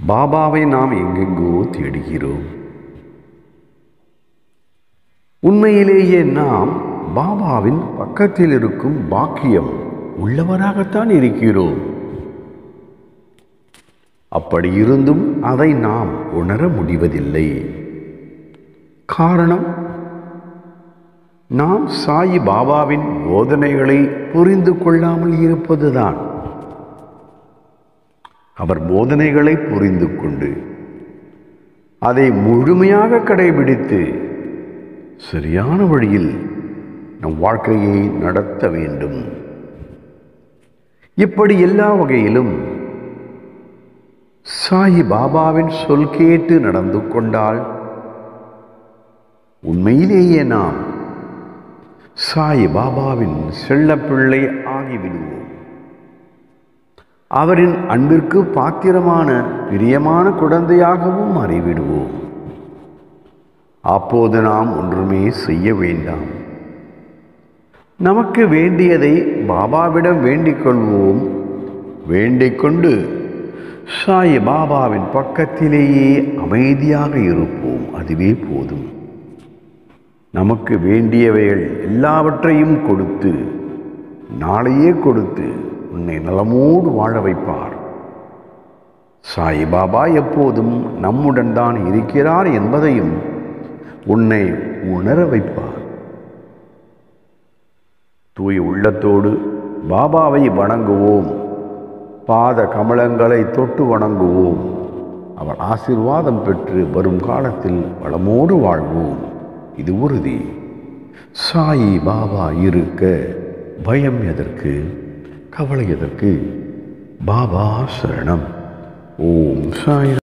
பாபாவை நாம் எங்கெங்கோ தேடுகிறோம் உண்மையிலேயே நாம் பாபாவின் பக்கத்தில் இருக்கும் பாக்கியம் உள்ளவராகத்தான் இருக்கிறோம் அப்படி இருந்தும் அதை நாம் உணர முடிவதில்லை காரணம் நாம் சாயி பாபாவின் போதனைகளை புரிந்து கொள்ளாமல் இருப்பதுதான் அவர் போதனைகளை புரிந்து கொண்டு அதை முழுமையாக கடைபிடித்து சரியான வழியில் நம் வாழ்க்கையை நடத்த வேண்டும் இப்படி எல்லா வகையிலும் சாயி பாபாவின் சொல் கேட்டு நடந்து கொண்டால் உண்மையிலேயே நாம் சாய் பாபாவின் செல்லப்பிள்ளை ஆகிவிடுவோம் அவரின் அன்பிற்கு பாத்திரமான பிரியமான குழந்தையாகவும் மாறிவிடுவோம் அப்போது நாம் ஒன்றுமே செய்ய வேண்டாம் நமக்கு வேண்டியதை பாபாவிடம் வேண்டிக் கொள்வோம் வேண்டிக் கொண்டு சாய் பாபாவின் பக்கத்திலேயே அமைதியாக இருப்போம் அதுவே போதும் நமக்கு வேண்டியவைகள் எல்லாவற்றையும் கொடுத்து நாளையே கொடுத்து உன்னை நலமோடு வாழ வைப்பார் சாய் பாபா எப்போதும் நம்முடன் தான் இருக்கிறார் என்பதையும் உன்னை உணர வைப்பார் தூய் உள்ளத்தோடு பாபாவை வணங்குவோம் பாத கமலங்களை தொட்டு வணங்குவோம் அவர் ஆசிர்வாதம் பெற்று வரும் காலத்தில் வளமோடு வாழ்வோம் இது உறுதி சாயி பாபா இருக்க பயம் எதற்கு கவலை எதற்கு பாபா சரணம் ஓம் சாய்